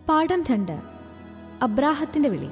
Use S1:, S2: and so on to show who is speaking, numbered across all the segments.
S1: പാഠം രണ്ട് അബ്രാഹത്തിന്റെ വിളി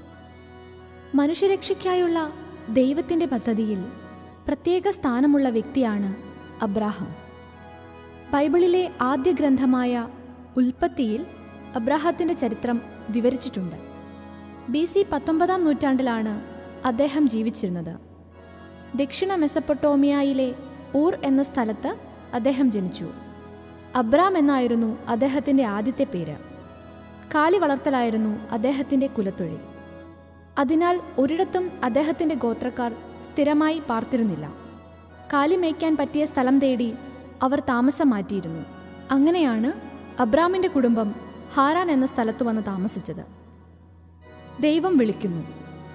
S1: മനുഷ്യരക്ഷയ്ക്കായുള്ള ദൈവത്തിന്റെ പദ്ധതിയിൽ പ്രത്യേക സ്ഥാനമുള്ള വ്യക്തിയാണ് അബ്രാഹം ബൈബിളിലെ ആദ്യ ഗ്രന്ഥമായ ഉൽപ്പത്തിയിൽ അബ്രാഹത്തിന്റെ ചരിത്രം വിവരിച്ചിട്ടുണ്ട് ബി സി പത്തൊമ്പതാം നൂറ്റാണ്ടിലാണ് അദ്ദേഹം ജീവിച്ചിരുന്നത് ദക്ഷിണ മെസപ്പൊട്ടോമിയയിലെ ഊർ എന്ന സ്ഥലത്ത് അദ്ദേഹം ജനിച്ചു അബ്രാം എന്നായിരുന്നു അദ്ദേഹത്തിന്റെ ആദ്യത്തെ പേര് കാലി വളർത്തലായിരുന്നു അദ്ദേഹത്തിന്റെ കുലത്തൊഴിൽ അതിനാൽ ഒരിടത്തും അദ്ദേഹത്തിന്റെ ഗോത്രക്കാർ സ്ഥിരമായി പാർത്തിരുന്നില്ല കാലി മേയ്ക്കാൻ പറ്റിയ സ്ഥലം തേടി അവർ താമസം മാറ്റിയിരുന്നു അങ്ങനെയാണ് അബ്രാമിന്റെ കുടുംബം ഹാരാൻ എന്ന സ്ഥലത്ത് വന്ന് താമസിച്ചത് ദൈവം വിളിക്കുന്നു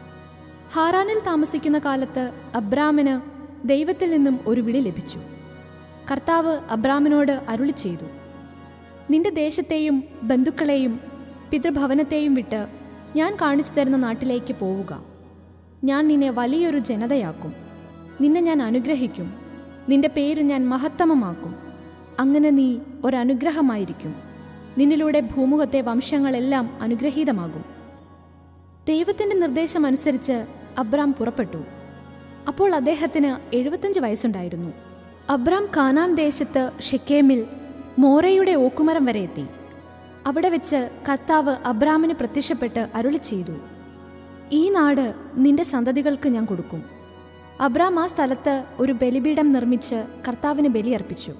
S1: ഹാറാനിൽ താമസിക്കുന്ന കാലത്ത് അബ്രാമിന് ദൈവത്തിൽ നിന്നും ഒരു വിളി ലഭിച്ചു കർത്താവ് അബ്രാമിനോട് അരുളി ചെയ്തു നിന്റെ ദേശത്തെയും ബന്ധുക്കളെയും പിതൃഭവനത്തെയും വിട്ട് ഞാൻ കാണിച്ചു തരുന്ന നാട്ടിലേക്ക് പോവുക ഞാൻ നിന്നെ വലിയൊരു ജനതയാക്കും നിന്നെ ഞാൻ അനുഗ്രഹിക്കും നിന്റെ പേര് ഞാൻ മഹത്തമമാക്കും അങ്ങനെ നീ ഒരനുഗ്രഹമായിരിക്കും നിന്നിലൂടെ ഭൂമുഖത്തെ വംശങ്ങളെല്ലാം അനുഗ്രഹീതമാകും ദൈവത്തിന്റെ നിർദ്ദേശമനുസരിച്ച് അബ്രാം പുറപ്പെട്ടു അപ്പോൾ അദ്ദേഹത്തിന് എഴുപത്തഞ്ച് വയസ്സുണ്ടായിരുന്നു അബ്രാം കാനാൻ ദേശത്ത് ഷെക്കേമിൽ മോറയുടെ ഓക്കുമരം വരെ എത്തി അവിടെ വെച്ച് കർത്താവ് അബ്രാമിന് പ്രത്യക്ഷപ്പെട്ട് അരുളി ചെയ്തു ഈ നാട് നിന്റെ സന്തതികൾക്ക് ഞാൻ കൊടുക്കും അബ്രാം ആ സ്ഥലത്ത് ഒരു ബലിപീഠം നിർമ്മിച്ച് കർത്താവിന് ബലിയർപ്പിച്ചു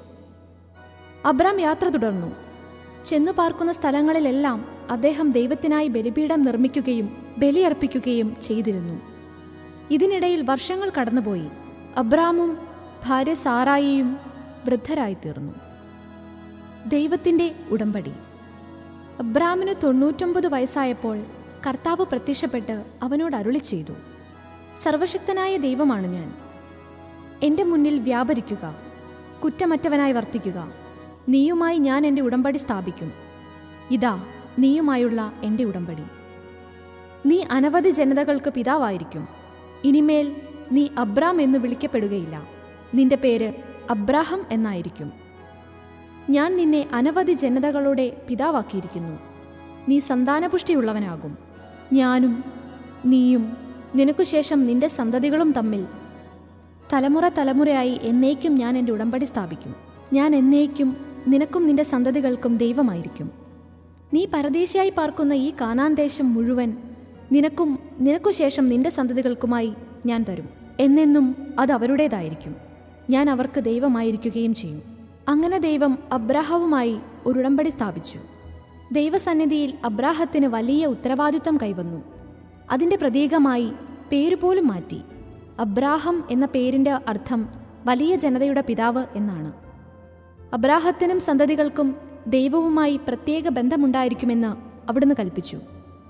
S1: അബ്രാം യാത്ര തുടർന്നു ചെന്നു പാർക്കുന്ന സ്ഥലങ്ങളിലെല്ലാം അദ്ദേഹം ദൈവത്തിനായി ബലിപീഠം നിർമ്മിക്കുകയും ബലിയർപ്പിക്കുകയും ചെയ്തിരുന്നു ഇതിനിടയിൽ വർഷങ്ങൾ കടന്നുപോയി അബ്രാമും ഭാര്യ സാറായിയും വൃദ്ധരായിത്തീർന്നു ദൈവത്തിന്റെ ഉടമ്പടി അബ്രാമിന് തൊണ്ണൂറ്റൊമ്പത് വയസ്സായപ്പോൾ കർത്താവ് പ്രത്യക്ഷപ്പെട്ട് അവനോട് അരുളി ചെയ്തു സർവശക്തനായ ദൈവമാണ് ഞാൻ എൻ്റെ മുന്നിൽ വ്യാപരിക്കുക കുറ്റമറ്റവനായി വർത്തിക്കുക നീയുമായി ഞാൻ എൻ്റെ ഉടമ്പടി സ്ഥാപിക്കും ഇതാ നീയുമായുള്ള എൻ്റെ ഉടമ്പടി നീ അനവധി ജനതകൾക്ക് പിതാവായിരിക്കും ഇനിമേൽ നീ അബ്രാം എന്ന് വിളിക്കപ്പെടുകയില്ല നിന്റെ പേര് അബ്രാഹം എന്നായിരിക്കും ഞാൻ നിന്നെ അനവധി ജനതകളുടെ പിതാവാക്കിയിരിക്കുന്നു നീ സന്താനപുഷ്ടിയുള്ളവനാകും ഞാനും നീയും നിനക്കു ശേഷം നിന്റെ സന്തതികളും തമ്മിൽ തലമുറ തലമുറയായി എന്നേക്കും ഞാൻ എൻ്റെ ഉടമ്പടി സ്ഥാപിക്കും ഞാൻ എന്നേക്കും നിനക്കും നിന്റെ സന്തതികൾക്കും ദൈവമായിരിക്കും നീ പരദേശിയായി പാർക്കുന്ന ഈ കാനാൻ ദേശം മുഴുവൻ നിനക്കും നിനക്കു ശേഷം നിന്റെ സന്തതികൾക്കുമായി ഞാൻ തരും എന്നെന്നും അത് അവരുടേതായിരിക്കും ഞാൻ അവർക്ക് ദൈവമായിരിക്കുകയും ചെയ്യും അങ്ങനെ ദൈവം അബ്രാഹവുമായി ഒരു ഉടമ്പടി സ്ഥാപിച്ചു ദൈവസന്നിധിയിൽ അബ്രാഹത്തിന് വലിയ ഉത്തരവാദിത്വം കൈവന്നു അതിൻ്റെ പ്രതീകമായി പേരുപോലും മാറ്റി അബ്രാഹം എന്ന പേരിൻ്റെ അർത്ഥം വലിയ ജനതയുടെ പിതാവ് എന്നാണ് അബ്രാഹത്തിനും സന്തതികൾക്കും ദൈവവുമായി പ്രത്യേക ബന്ധമുണ്ടായിരിക്കുമെന്ന് അവിടുന്ന് കൽപ്പിച്ചു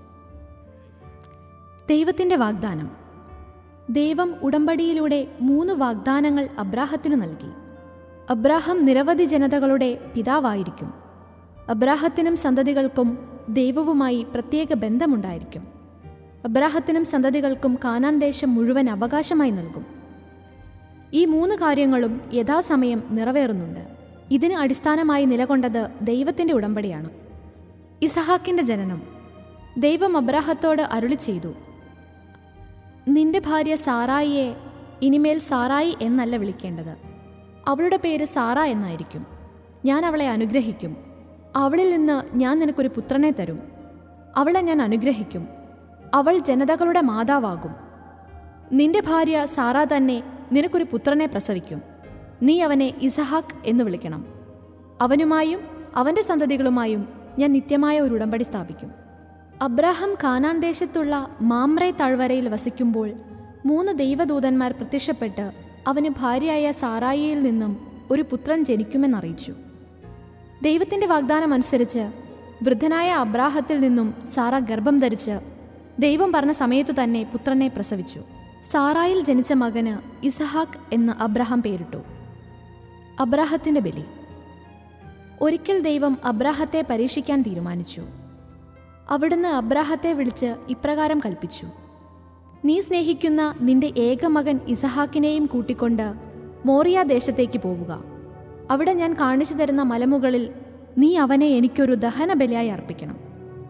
S1: ദൈവത്തിന്റെ വാഗ്ദാനം ദൈവം ഉടമ്പടിയിലൂടെ മൂന്ന് വാഗ്ദാനങ്ങൾ അബ്രാഹത്തിനു നൽകി അബ്രാഹം നിരവധി ജനതകളുടെ പിതാവായിരിക്കും അബ്രാഹത്തിനും സന്തതികൾക്കും ദൈവവുമായി പ്രത്യേക ബന്ധമുണ്ടായിരിക്കും അബ്രാഹത്തിനും സന്തതികൾക്കും കാനാൻ ദേശം മുഴുവൻ അവകാശമായി നൽകും ഈ മൂന്ന് കാര്യങ്ങളും യഥാസമയം നിറവേറുന്നുണ്ട് ഇതിന് അടിസ്ഥാനമായി നിലകൊണ്ടത് ദൈവത്തിന്റെ ഉടമ്പടിയാണ് ഇസഹാക്കിന്റെ ജനനം ദൈവം അബ്രാഹത്തോട് അരുളി ചെയ്തു നിന്റെ ഭാര്യ സാറായിയെ ഇനിമേൽ സാറായി എന്നല്ല വിളിക്കേണ്ടത് അവളുടെ പേര് സാറ എന്നായിരിക്കും ഞാൻ അവളെ അനുഗ്രഹിക്കും അവളിൽ നിന്ന് ഞാൻ നിനക്കൊരു പുത്രനെ തരും അവളെ ഞാൻ അനുഗ്രഹിക്കും അവൾ ജനതകളുടെ മാതാവാകും നിന്റെ ഭാര്യ സാറ തന്നെ നിനക്കൊരു പുത്രനെ പ്രസവിക്കും നീ അവനെ ഇസഹാക്ക് എന്ന് വിളിക്കണം അവനുമായും അവന്റെ സന്തതികളുമായും ഞാൻ നിത്യമായ ഒരു ഉടമ്പടി സ്ഥാപിക്കും അബ്രാഹം കാനാൻ ദേശത്തുള്ള മാമ്രെ താഴ്വരയിൽ വസിക്കുമ്പോൾ മൂന്ന് ദൈവദൂതന്മാർ പ്രത്യക്ഷപ്പെട്ട് അവന് ഭാര്യയായ സാറായിയിൽ നിന്നും ഒരു പുത്രൻ ജനിക്കുമെന്നറിയിച്ചു ദൈവത്തിന്റെ വാഗ്ദാനം അനുസരിച്ച് വൃദ്ധനായ അബ്രാഹത്തിൽ നിന്നും സാറ ഗർഭം ധരിച്ച് ദൈവം പറഞ്ഞ സമയത്തു തന്നെ പുത്രനെ പ്രസവിച്ചു സാറായിൽ ജനിച്ച മകന് ഇസഹാക്ക് എന്ന് അബ്രഹാം പേരിട്ടു അബ്രാഹത്തിന്റെ ബലി ഒരിക്കൽ ദൈവം അബ്രാഹത്തെ പരീക്ഷിക്കാൻ തീരുമാനിച്ചു അവിടുന്ന് അബ്രാഹത്തെ വിളിച്ച് ഇപ്രകാരം കൽപ്പിച്ചു നീ സ്നേഹിക്കുന്ന നിന്റെ ഏകമകൻ ഇസഹാക്കിനെയും കൂട്ടിക്കൊണ്ട് മോറിയ ദേശത്തേക്ക് പോവുക അവിടെ ഞാൻ കാണിച്ചു തരുന്ന മലമുകളിൽ നീ അവനെ എനിക്കൊരു ദഹനബലിയായി അർപ്പിക്കണം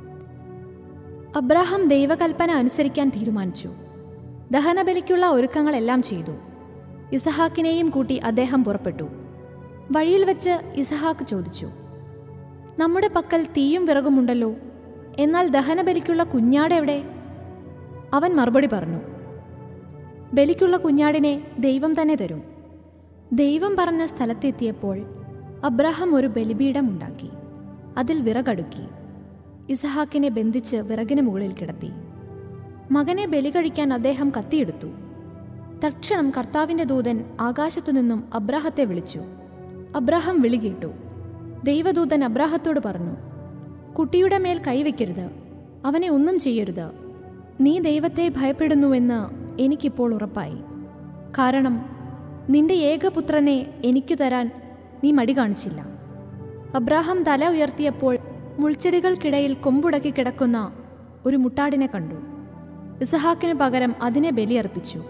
S1: അബ്രാഹാം ദൈവകൽപ്പന അനുസരിക്കാൻ തീരുമാനിച്ചു ദഹനബലിക്കുള്ള ഒരുക്കങ്ങളെല്ലാം ചെയ്തു ഇസഹാക്കിനെയും കൂട്ടി അദ്ദേഹം പുറപ്പെട്ടു വഴിയിൽ വെച്ച് ഇസഹാക്ക് ചോദിച്ചു നമ്മുടെ പക്കൽ തീയും വിറകുമുണ്ടല്ലോ എന്നാൽ ദഹനബലിക്കുള്ള കുഞ്ഞാടെവിടെ അവൻ മറുപടി പറഞ്ഞു ബലിക്കുള്ള കുഞ്ഞാടിനെ ദൈവം തന്നെ തരും ദൈവം പറഞ്ഞ സ്ഥലത്തെത്തിയപ്പോൾ അബ്രഹാം ഒരു ബലിപീഠം ഉണ്ടാക്കി അതിൽ വിറകടുക്കി ഇസഹാക്കിനെ ബന്ധിച്ച് വിറകിന് മുകളിൽ കിടത്തി മകനെ ബലി കഴിക്കാൻ അദ്ദേഹം കത്തിയെടുത്തു തക്ഷണം കർത്താവിന്റെ ദൂതൻ ആകാശത്തുനിന്നും അബ്രാഹത്തെ വിളിച്ചു അബ്രാഹം വിളി കേട്ടു ദൈവദൂതൻ അബ്രാഹത്തോട് പറഞ്ഞു കുട്ടിയുടെ മേൽ കൈവയ്ക്കരുത് അവനെ ഒന്നും ചെയ്യരുത് നീ ദൈവത്തെ ഭയപ്പെടുന്നുവെന്ന് എനിക്കിപ്പോൾ ഉറപ്പായി കാരണം നിന്റെ ഏകപുത്രനെ എനിക്കു തരാൻ നീ മടി കാണിച്ചില്ല അബ്രാഹാം തല ഉയർത്തിയപ്പോൾ മുൾച്ചെടികൾക്കിടയിൽ കൊമ്പുടക്കി കിടക്കുന്ന ഒരു മുട്ടാടിനെ കണ്ടു ഇസഹാക്കിന് പകരം അതിനെ ബലിയർപ്പിച്ചു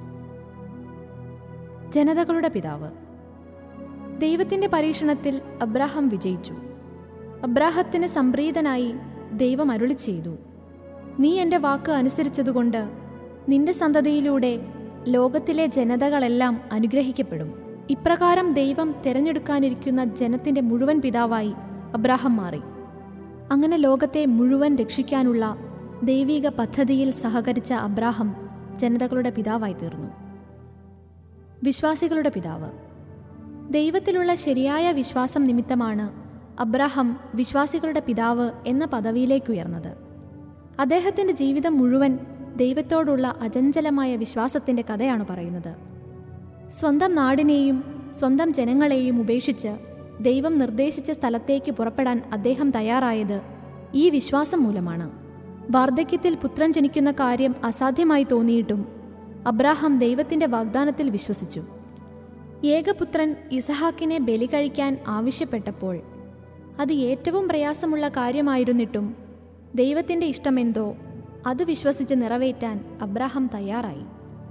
S1: ജനതകളുടെ പിതാവ് ദൈവത്തിന്റെ പരീക്ഷണത്തിൽ അബ്രാഹാം വിജയിച്ചു അബ്രാഹത്തിന് സംപ്രീതനായി ദൈവം അരുളി ചെയ്തു നീ എൻ്റെ വാക്ക് അനുസരിച്ചതുകൊണ്ട് നിന്റെ സന്തതിയിലൂടെ ലോകത്തിലെ ജനതകളെല്ലാം അനുഗ്രഹിക്കപ്പെടും ഇപ്രകാരം ദൈവം തിരഞ്ഞെടുക്കാനിരിക്കുന്ന ജനത്തിന്റെ മുഴുവൻ പിതാവായി അബ്രാഹം മാറി അങ്ങനെ ലോകത്തെ മുഴുവൻ രക്ഷിക്കാനുള്ള ദൈവിക പദ്ധതിയിൽ സഹകരിച്ച അബ്രാഹം ജനതകളുടെ പിതാവായി തീർന്നു വിശ്വാസികളുടെ പിതാവ് ദൈവത്തിലുള്ള ശരിയായ വിശ്വാസം നിമിത്തമാണ് അബ്രാഹം വിശ്വാസികളുടെ പിതാവ് എന്ന പദവിയിലേക്ക് ഉയർന്നത് അദ്ദേഹത്തിന്റെ ജീവിതം മുഴുവൻ ദൈവത്തോടുള്ള അചഞ്ചലമായ വിശ്വാസത്തിന്റെ കഥയാണ് പറയുന്നത് സ്വന്തം നാടിനെയും സ്വന്തം ജനങ്ങളെയും ഉപേക്ഷിച്ച് ദൈവം നിർദ്ദേശിച്ച സ്ഥലത്തേക്ക് പുറപ്പെടാൻ അദ്ദേഹം തയ്യാറായത് ഈ വിശ്വാസം മൂലമാണ് വാർദ്ധക്യത്തിൽ പുത്രൻ ജനിക്കുന്ന കാര്യം അസാധ്യമായി തോന്നിയിട്ടും അബ്രാഹാം ദൈവത്തിന്റെ വാഗ്ദാനത്തിൽ വിശ്വസിച്ചു ഏകപുത്രൻ ഇസഹാക്കിനെ ബലി കഴിക്കാൻ ആവശ്യപ്പെട്ടപ്പോൾ അത് ഏറ്റവും പ്രയാസമുള്ള കാര്യമായിരുന്നിട്ടും ദൈവത്തിന്റെ ഇഷ്ടമെന്തോ അത് വിശ്വസിച്ച് നിറവേറ്റാൻ അബ്രാഹാം തയ്യാറായി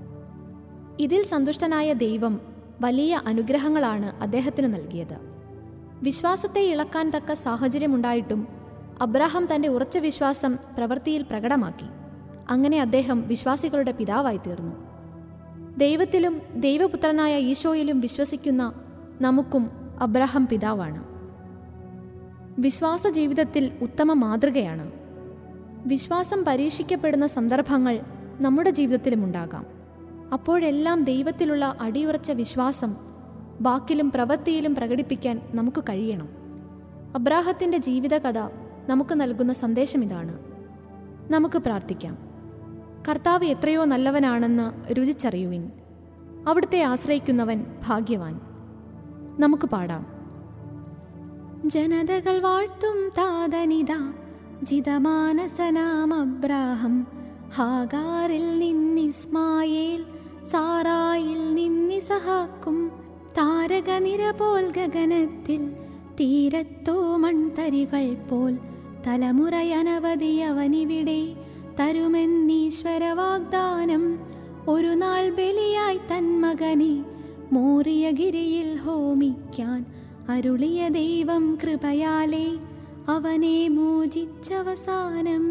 S1: ഇതിൽ സന്തുഷ്ടനായ ദൈവം വലിയ അനുഗ്രഹങ്ങളാണ് അദ്ദേഹത്തിന് നൽകിയത് വിശ്വാസത്തെ ഇളക്കാൻ തക്ക സാഹചര്യമുണ്ടായിട്ടും അബ്രാഹാം തന്റെ ഉറച്ച വിശ്വാസം പ്രവൃത്തിയിൽ പ്രകടമാക്കി അങ്ങനെ അദ്ദേഹം വിശ്വാസികളുടെ പിതാവായി തീർന്നു ദൈവത്തിലും ദൈവപുത്രനായ ഈശോയിലും വിശ്വസിക്കുന്ന നമുക്കും അബ്രാഹാം പിതാവാണ് വിശ്വാസ ജീവിതത്തിൽ ഉത്തമ മാതൃകയാണ് വിശ്വാസം പരീക്ഷിക്കപ്പെടുന്ന സന്ദർഭങ്ങൾ നമ്മുടെ ജീവിതത്തിലും ഉണ്ടാകാം അപ്പോഴെല്ലാം ദൈവത്തിലുള്ള അടിയുറച്ച വിശ്വാസം വാക്കിലും പ്രവൃത്തിയിലും പ്രകടിപ്പിക്കാൻ നമുക്ക് കഴിയണം അബ്രാഹത്തിന്റെ ജീവിതകഥ നമുക്ക് നൽകുന്ന സന്ദേശം ഇതാണ് നമുക്ക് പ്രാർത്ഥിക്കാം കർത്താവ് എത്രയോ നല്ലവനാണെന്ന് രുചിച്ചറിയുവിൻ അവിടുത്തെ ആശ്രയിക്കുന്നവൻ ഭാഗ്യവാൻ നമുക്ക് പാടാം ജനതകൾ വാഴ്ത്തും താതനിത ജിതമാനസനാം അബ്രാഹം ഹാഗാറിൽ നിന്നിസ്മായേൽ സാറായിൽ നിന്നിസഹാക്കും താരകനിര പോൽ ഗഗനത്തിൽ തീരത്തോ മൺതരികൾ പോൽ തലമുറയനവധി അവനിവിടെ തരുമെന്നീശ്വര വാഗ്ദാനം ഒരു നാൾ ബലിയായി തന്മകനെ മോറിയ ഗിരിയിൽ ഹോമിക്കാൻ അരുളിയ ദൈവം കൃപയാലേ അവനെ മോചിച്ചവസാനം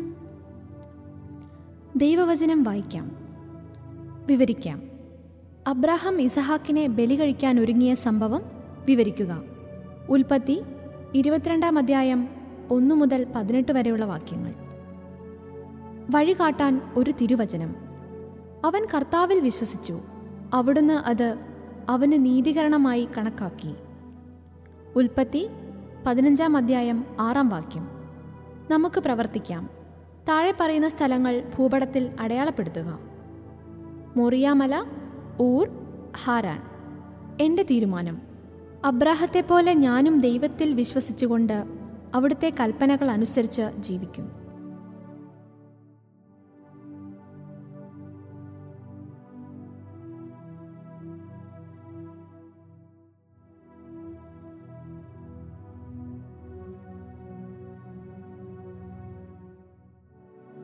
S1: ദൈവവചനം വായിക്കാം വിവരിക്കാം അബ്രാഹാം ഇസഹാക്കിനെ ബലി കഴിക്കാൻ ഒരുങ്ങിയ സംഭവം വിവരിക്കുക ഉൽപ്പത്തി ഇരുപത്തിരണ്ടാം അധ്യായം ഒന്നു മുതൽ പതിനെട്ട് വരെയുള്ള വാക്യങ്ങൾ വഴി കാട്ടാൻ ഒരു തിരുവചനം അവൻ കർത്താവിൽ വിശ്വസിച്ചു അവിടുന്ന് അത് അവന് നീതീകരണമായി കണക്കാക്കി ഉൽപ്പത്തി പതിനഞ്ചാം അധ്യായം ആറാം വാക്യം നമുക്ക് പ്രവർത്തിക്കാം താഴെ പറയുന്ന സ്ഥലങ്ങൾ ഭൂപടത്തിൽ അടയാളപ്പെടുത്തുക മൊറിയാമല ഊർ ഹാരാൻ എൻ്റെ തീരുമാനം അബ്രാഹത്തെപ്പോലെ ഞാനും ദൈവത്തിൽ വിശ്വസിച്ചുകൊണ്ട് അവിടുത്തെ കൽപ്പനകൾ അനുസരിച്ച് ജീവിക്കും